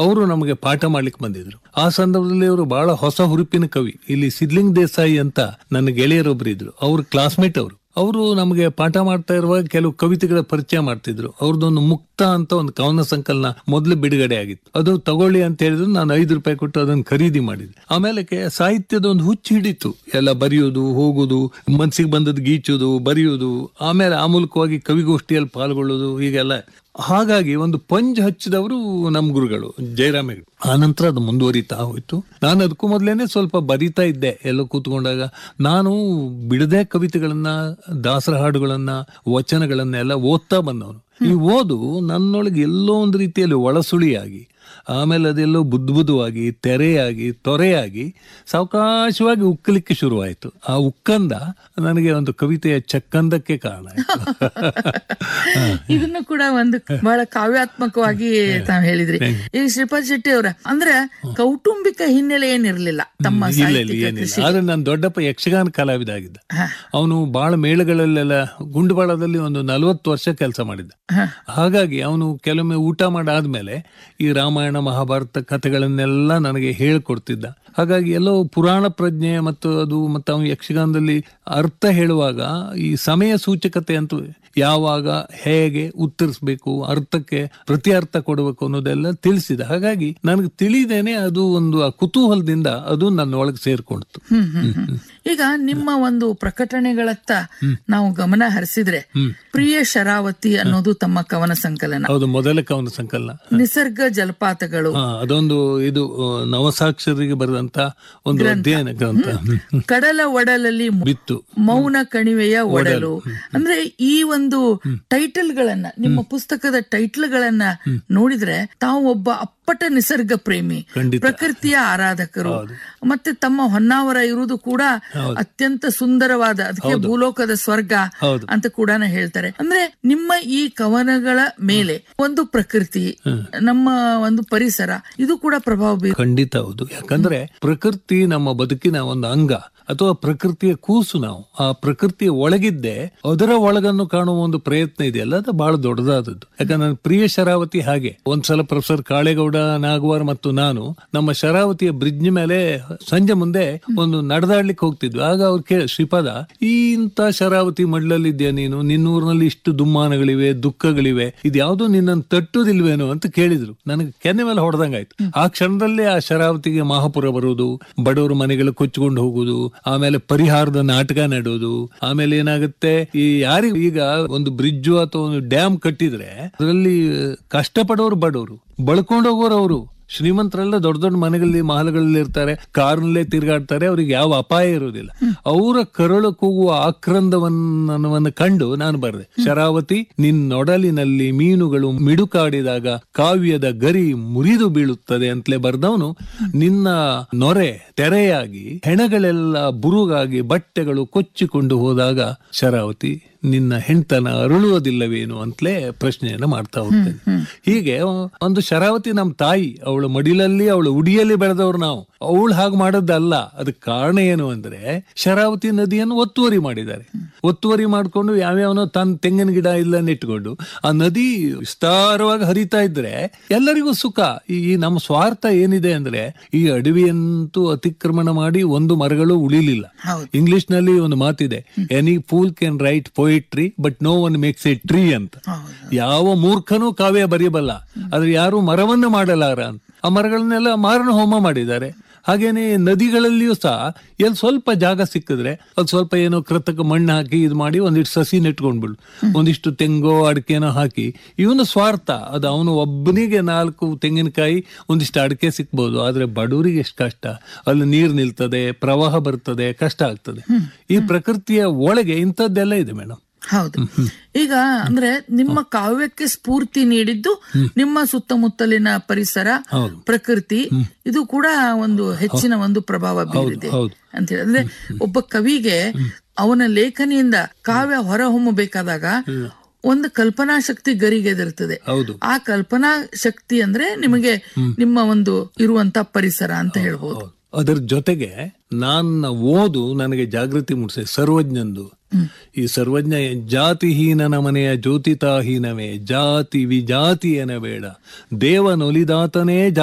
ಅವರು ನಮಗೆ ಪಾಠ ಮಾಡ್ಲಿಕ್ಕೆ ಬಂದಿದ್ರು ಆ ಸಂದರ್ಭದಲ್ಲಿ ಅವರು ಬಹಳ ಹೊಸ ಹುರುಪಿನ ಕವಿ ಇಲ್ಲಿ ಸಿದ್ಲಿಂಗ್ ದೇಸಾಯಿ ಅಂತ ನನ್ನ ಗೆಳೆಯರೊಬ್ರು ಇದ್ರು ಅವ್ರ ಕ್ಲಾಸ್ಮೇಟ್ ಅವರು ಅವರು ನಮಗೆ ಪಾಠ ಮಾಡ್ತಾ ಇರುವಾಗ ಕೆಲವು ಕವಿತೆಗಳ ಪರಿಚಯ ಮಾಡ್ತಿದ್ರು ಅವ್ರದ್ದೊಂದು ಮುಕ್ತ ಅಂತ ಒಂದು ಕವನ ಸಂಕಲನ ಮೊದಲು ಬಿಡುಗಡೆ ಆಗಿತ್ತು ಅದು ತಗೊಳ್ಳಿ ಅಂತ ಹೇಳಿದ್ರು ನಾನು ಐದು ರೂಪಾಯಿ ಕೊಟ್ಟು ಅದನ್ನು ಖರೀದಿ ಮಾಡಿದೆ ಆಮೇಲೆ ಕೆ- ಸಾಹಿತ್ಯದ ಒಂದು ಹುಚ್ಚು ಹಿಡಿತು ಎಲ್ಲ ಬರೆಯೋದು ಹೋಗೋದು ಮನ್ಸಿಗೆ ಬಂದದ್ದು ಗೀಚೋದು ಬರೆಯೋದು ಆಮೇಲೆ ಆ ಮೂಲಕವಾಗಿ ಕವಿಗೋಷ್ಠಿಯಲ್ಲಿ ಪಾಲ್ಗೊಳ್ಳೋದು ಹೀಗೆಲ್ಲ ಹಾಗಾಗಿ ಒಂದು ಪಂಜ್ ಹಚ್ಚಿದವರು ನಮ್ಮ ಗುರುಗಳು ಜಯರಾಮ್ ಹೆಗ್ಡೆ ಆ ನಂತರ ಅದು ಮುಂದುವರಿತಾ ಹೋಯ್ತು ನಾನು ಅದಕ್ಕೂ ಮೊದಲೇನೆ ಸ್ವಲ್ಪ ಬರಿತಾ ಇದ್ದೆ ಎಲ್ಲೋ ಕೂತ್ಕೊಂಡಾಗ ನಾನು ಬಿಡದೆ ಕವಿತೆಗಳನ್ನ ದಾಸರ ಹಾಡುಗಳನ್ನ ವಚನಗಳನ್ನ ಎಲ್ಲ ಓದ್ತಾ ಬಂದವನು ಈ ಓದು ನನ್ನೊಳಗೆ ಎಲ್ಲೋ ಒಂದು ರೀತಿಯಲ್ಲಿ ಒಳಸುಳಿಯಾಗಿ ಆಮೇಲೆ ಅದೆಲ್ಲೋ ಬುದ್ಧುಬುದ್ಧವಾಗಿ ತೆರೆಯಾಗಿ ತೊರೆಯಾಗಿ ಸಾವಕಾಶವಾಗಿ ಉಕ್ಕಲಿಕ್ಕೆ ಶುರುವಾಯಿತು ಆ ಉಕ್ಕಂದ ನನಗೆ ಒಂದು ಕವಿತೆಯ ಚಕ್ಕಂದಕ್ಕೆ ಕಾರಣ ಆಯ್ತು ಇದನ್ನು ಕೂಡ ಒಂದು ಬಹಳ ಕಾವ್ಯಾತ್ಮಕವಾಗಿ ತಾವ್ ಹೇಳಿದ್ರಿ ಈ ಶ್ರೀಪಾದ್ ಶೆಟ್ಟಿ ಅವರ ಅಂದ್ರೆ ಕೌಟುಂಬಿಕ ಹಿನ್ನೆಲೆ ಏನಿರ್ಲಿಲ್ಲ ತಮ್ಮ ಇಲ್ಲ ಇಲ್ಲ ಸಾಹಿತ್ಯಿಕ ಏನಿಲ್ಲ ಕೃಷಿ ಆದ್ರೆ ನನ್ನ ದೊಡ್ಡಪ್ಪ ಯಕ್ಷಗಾನ ಕಲಾವಿದ ಆಗಿದ್ದ ಹಾ. ಅವನು ಬಹಳ ಮೇಳಗಳಲ್ಲೆಲ್ಲ ಗುಂಡುಬಾಳದಲ್ಲಿ ಒಂದು ನಲವತ್ತು ವರ್ಷ ಕೆಲಸ ಮಾಡಿದ್ದ ಹಾ. ಹಾಗಾಗಿ ಅವನು ಕೆಲವೊಮ್ಮೆ ಊಟ ಮಾಡಾದ್ಮೇಲೆ ಈ ರಾಮಾಯಣ ಮಹಾಭಾರತ ಕಥೆಗಳನ್ನೆಲ್ಲ ನನಗೆ ಹೇಳ್ಕೊಡ್ತಿದ್ದ ಹಾಗಾಗಿ ಎಲ್ಲೋ ಪುರಾಣ ಪ್ರಜ್ಞೆ ಮತ್ತು ಅದು ಮತ್ತು ಅವನು ಯಕ್ಷಗಾನದಲ್ಲಿ ಅರ್ಥ ಹೇಳುವಾಗ ಈ ಸಮಯ ಸೂಚಕತೆ ಅಂತ ಯಾವಾಗ ಹೇಗೆ ಉತ್ತರಿಸಬೇಕು ಅರ್ಥಕ್ಕೆ ಪ್ರತಿ ಅರ್ಥ ಕೊಡಬೇಕು ಅನ್ನೋದೆಲ್ಲ ತಿಳಿಸಿದ ಹಾಗಾಗಿ ನನಗೆ ತಿಳಿದೇನೆ ಅದು ಒಂದು ಆ ಕುತೂಹಲದಿಂದ ಅದು ನನ್ನ ಒಳಗೆ ಸೇರ್ಕೊಂಡಿತು ಹ್ಮ್ ಹ್ಮ್ ಹ್ಮ್. ಈಗ ನಿಮ್ಮ ಒಂದು ಪ್ರಕಟಣೆಗಳತ್ತ ನಾವು ಗಮನ ಹರಿಸಿದ್ರೆ ಪ್ರಿಯ ಶರಾವತಿ ಅನ್ನೋದು ತಮ್ಮ ಕವನ ಸಂಕಲನ ಹೌದು ಮೊದಲ ಕವನ ಸಂಕಲನ ನಿಸರ್ಗ ಜಲಪಾತಗಳು ಹಾ, ಅದೊಂದು ಇದು ಆ, ನವಸಾಕ್ಷರಿಗೆ ಬರೆದಂತ ಒಂದು ಅಧ್ಯಯನ ಗ್ರಂಥ ಹ್ಮ್. ಕಡಲ ಒಡಲಲ್ಲಿ ಮು- ಬಿತ್ತು ಮೌನ ಕಣಿವೆಯ ಒಡಲು ಅಂದ್ರೆ ಈ ಒಂದು ಟೈಟಲ್ ಗಳನ್ನ ನಿಮ್ಮ ಪುಸ್ತಕದ ಟೈಟಲ್ ಗಳನ್ನ ನೋಡಿದ್ರೆ ತಾವು ಒಬ್ಬ ಅಪ್ಪಟ ನಿಸರ್ಗ ಪ್ರೇಮಿ ಖಂಡಿತ. ಪ್ರಕೃತಿಯ ಆರಾಧಕರು ಮತ್ತೆ ತಮ್ಮ ಹೊನ್ನಾವರ ಇರುವುದು ಕೂಡ ಅತ್ಯಂತ ಸುಂದರವಾದ ಅದಕ್ಕೆ ಭೂಲೋಕದ ಸ್ವರ್ಗ ಹೌದು. ಅಂತ ಕೂಡ ಹೇಳ್ತಾರೆ ಅಂದ್ರೆ ನಿಮ್ಮ ಈ ಕವನಗಳ ಮೇಲೆ ಒಂದು ಪ್ರಕೃತಿ ನಮ್ಮ ಒಂದು ಪರಿಸರ ಇದು ಕೂಡ ಪ್ರಭಾವ ಬೀರ್ ಖಂಡಿತ ಹೌದು ಯಾಕಂದ್ರೆ ಪ್ರಕೃತಿ ನಮ್ಮ ಬದುಕಿನ ಒಂದು ಅಂಗ ಅಥವಾ ಪ್ರಕೃತಿಯ ಕೂಸು ನಾವು ಆ ಪ್ರಕೃತಿಯ ಒಳಗಿದ್ದೆ ಅದರ ಒಳಗನ್ನು ಕಾಣುವ ಒಂದು ಪ್ರಯತ್ನ ಇದೆಯಲ್ಲ ಅದು ಬಹಳ ದೊಡ್ಡದಾದದ್ದು ಯಾಕಂದ್ರೆ ನನ್ನ ಪ್ರಿಯ ಶರಾವತಿ ಹಾಗೆ ಒಂದ್ಸಲ ಪ್ರೊಫೆಸರ್ ಕಾಳೇಗೌಡ ನಾಗವಾರ್ ಮತ್ತು ನಾನು ನಮ್ಮ ಶರಾವತಿಯ ಬ್ರಿಡ್ಜ್ ಮೇಲೆ ಸಂಜೆ ಮುಂದೆ ಒಂದು ನಡೆದಾಡ್ಲಿಕ್ಕೆ ಹೋಗ್ತಿದ್ವಿ ಆಗ ಅವ್ರು ಕೇಳ ಶ್ರೀಪಾದ ಈ ಇಂಥ ಶರಾವತಿ ಮಡ್ಲಲ್ಲಿದ್ಯಾ ನೀನು ನಿನ್ನೂರಿನಲ್ಲಿ ಇಷ್ಟು ದುಮ್ಮಾನಗಳಿವೆ ದುಃಖಗಳಿವೆ ಇದ್ಯಾವುದೋ ನಿನ್ನನ್ನು ತಟ್ಟುದಿಲ್ವೇನೋ ಅಂತ ಕೇಳಿದ್ರು ನನಗೆ ಕೆನ್ನೆ ಮೇಲೆ ಹೊಡೆದಂಗಾಯ್ತು ಆ ಕ್ಷಣದಲ್ಲೇ ಆ ಶರಾವತಿಗೆ ಮಹಾಪುರ ಬರುವುದು ಬಡವರ ಮನೆಗಳು ಕೊಚ್ಚಿಕೊಂಡು ಹೋಗುದು ಆಮೇಲೆ ಪರಿಹಾರದ ನಾಟಕ ನಡೆಯೋದು ಆಮೇಲೆ ಏನಾಗುತ್ತೆ ಈ ಯಾರಿಗೂ ಈಗ ಒಂದು ಬ್ರಿಡ್ಜ್ ಅಥವಾ ಒಂದು ಡ್ಯಾಮ್ ಕಟ್ಟಿದ್ರೆ ಅದರಲ್ಲಿ ಕಷ್ಟಪಡೋರು ಬಡವರು ಬಳ್ಕೊಂಡು ಹೋಗೋರು ಅವರು ಶ್ರೀಮಂತರೆಲ್ಲ ದೊಡ್ಡ ದೊಡ್ಡ ಮನೆಗಳಲ್ಲಿ ಮಹಲ್ಗಳಲ್ಲಿ ಇರ್ತಾರೆ ಕಾರ್ನಲ್ಲೇ ತಿರುಗಾಡ್ತಾರೆ ಅವ್ರಿಗೆ ಯಾವ ಅಪಾಯ ಇರುವುದಿಲ್ಲ ಅವರ ಕರಳು ಕೂಗುವ ಆಕ್ರಂದವನ್ನವನ್ನು ಕಂಡು ನಾನು ಬರೆದೆ ಶರಾವತಿ ನಿನ್ನೊಡಲಿನಲ್ಲಿ ಮೀನುಗಳು ಮಿಡುಕಾಡಿದಾಗ ಕಾವ್ಯದ ಗರಿ ಮುರಿದು ಬೀಳುತ್ತದೆ ಅಂತಲೇ ಬರ್ದವನು ನಿನ್ನ ನೊರೆ ತೆರೆಯಾಗಿ ಹೆಣಗಳೆಲ್ಲ ಬುರುಗಾಗಿ ಬಟ್ಟೆಗಳು ಕೊಚ್ಚಿಕೊಂಡು ಹೋದಾಗ ಶರಾವತಿ ನಿನ್ನ ಹೆಣ್ತನ ಅರಳುವುದಿಲ್ಲವೇನು ಅಂತಲೇ ಪ್ರಶ್ನೆಯನ್ನ ಮಾಡ್ತಾ ಹೋಗ್ತೇನೆ ಹೀಗೆ ಒಂದು ಶರಾವತಿ ನಮ್ಮ ತಾಯಿ ಅವಳ ಮಡಿಲಲ್ಲಿ ಅವಳ ಉಡಿಯಲ್ಲಿ ಬೆಳೆದವ್ರು ನಾವು ಅವಳು ಹಾಗೆ ಮಾಡೋದಲ್ಲ ಅದಕ್ಕೆ ಕಾರಣ ಏನು ಅಂದ್ರೆ ಶರಾವತಿ ನದಿಯನ್ನು ಒತ್ತುವರಿ ಮಾಡಿದ್ದಾರೆ ಒತ್ತುವರಿ ಮಾಡ್ಕೊಂಡು ಯಾವ್ಯಾವನೋ ತನ್ನ ತೆಂಗಿನ ಗಿಡ ಇಲ್ಲ ನೆಟ್ಕೊಂಡು ಆ ನದಿ ವಿಸ್ತಾರವಾಗಿ ಹರಿತಾ ಇದ್ರೆ ಎಲ್ಲರಿಗೂ ಸುಖ ಈ ಈ ನಮ್ಮ ಸ್ವಾರ್ಥ ಏನಿದೆ ಅಂದ್ರೆ ಈ ಅಡವಿಯಂತೂ ಅತಿಕ್ರಮಣ ಮಾಡಿ ಒಂದು ಮರಗಳು ಉಳಿಲಿಲ್ಲ ಹೌದು. ಇಂಗ್ಲಿಷ್ ನಲ್ಲಿ ಒಂದು ಮಾತಿದೆ any fool can write poetry but no one makes a tree ಅಂತ ಹೌದು. ಯಾವ ಮೂರ್ಖನೂ ಕಾವ್ಯ ಬರೆಯಬಲ್ಲ ಆದ್ರೆ ಯಾರು ಮರವನ್ನು ಮಾಡಲಾರ ಅಂತ ಆ ಮರಗಳನ್ನೆಲ್ಲ ಮಾರಣ ಹೋಮ ಮಾಡಿದ್ದಾರೆ ಹಾಗೇನೆ ನದಿಗಳಲ್ಲಿಯೂ ಸಹ ಎಲ್ಲಿ ಸ್ವಲ್ಪ ಜಾಗ ಸಿಕ್ಕಿದ್ರೆ ಅದು ಸ್ವಲ್ಪ ಏನೋ ಕೃತಕ ಮಣ್ಣು ಹಾಕಿ ಇದು ಮಾಡಿ ಒಂದಿಷ್ಟು ಸಸಿ ನೆಟ್ಕೊಂಡ್ಬಿಡು ಒಂದಿಷ್ಟು ತೆಂಗೋ ಅಡಿಕೆನೋ ಹಾಕಿ ಇವನು ಸ್ವಾರ್ಥ ಅದು ಅವನು ಒಬ್ಬನಿಗೆ ನಾಲ್ಕು ತೆಂಗಿನಕಾಯಿ ಒಂದಿಷ್ಟು ಅಡಿಕೆ ಸಿಕ್ಬೋದು ಆದ್ರೆ ಬಡವರಿಗೆ ಎಷ್ಟು ಕಷ್ಟ ಅಲ್ಲಿ ನೀರು ನಿಲ್ತದೆ ಪ್ರವಾಹ ಬರ್ತದೆ ಕಷ್ಟ ಆಗ್ತದೆ ಈ ಪ್ರಕೃತಿಯ ಒಳಗೆ ಇಂಥದ್ದೆಲ್ಲ ಇದೆ ಮೇಡಮ್ ಹೌದು ಈಗ ಅಂದ್ರೆ ನಿಮ್ಮ ಕಾವ್ಯಕ್ಕೆ ಸ್ಫೂರ್ತಿ ನೀಡಿದ್ದು ನಿಮ್ಮ ಸುತ್ತಮುತ್ತಲಿನ ಪರಿಸರ ಹೌದು. ಪ್ರಕೃತಿ ಇದು ಕೂಡ ಒಂದು ಹೆಚ್ಚಿನ ಒಂದು ಪ್ರಭಾವ ಬೀರಿದೆ ಹೌದು. ಅಂತ ಹೇಳಿ ಅಂದ್ರೆ ಒಬ್ಬ ಕವಿಗೆ ಅವನ ಲೇಖನಿಯಿಂದ ಕಾವ್ಯ ಹೊರಹೊಮ್ಮಬೇಕಾದಾಗ ಒಂದು ಕಲ್ಪನಾ ಶಕ್ತಿ ಗರಿಗೆದಿರ್ತದೆ ಹೌದು ಆ ಕಲ್ಪನಾ ಶಕ್ತಿ ಅಂದ್ರೆ ನಿಮಗೆ ನಿಮ್ಮ ಒಂದು ಇರುವಂತ ಪರಿಸರ ಅಂತ ಹೇಳ್ಬೋದು ಅದರ ಜೊತೆಗೆ ನನ್ನ ಓದು ನನಗೆ ಜಾಗೃತಿ ಮೂಡಿಸಿದೆ ಸರ್ವಜ್ಞಂದು ಈ ಸರ್ವಜ್ಞ ಜಾತಿಹೀನನ ಮನೆಯ ಜ್ಯೋತಿತಾಹೀನವೇ ಜಾತಿ ವಿಜಾತಿಯನ ಬೇಡ ದೇವನೊಲಿದಾತನೇ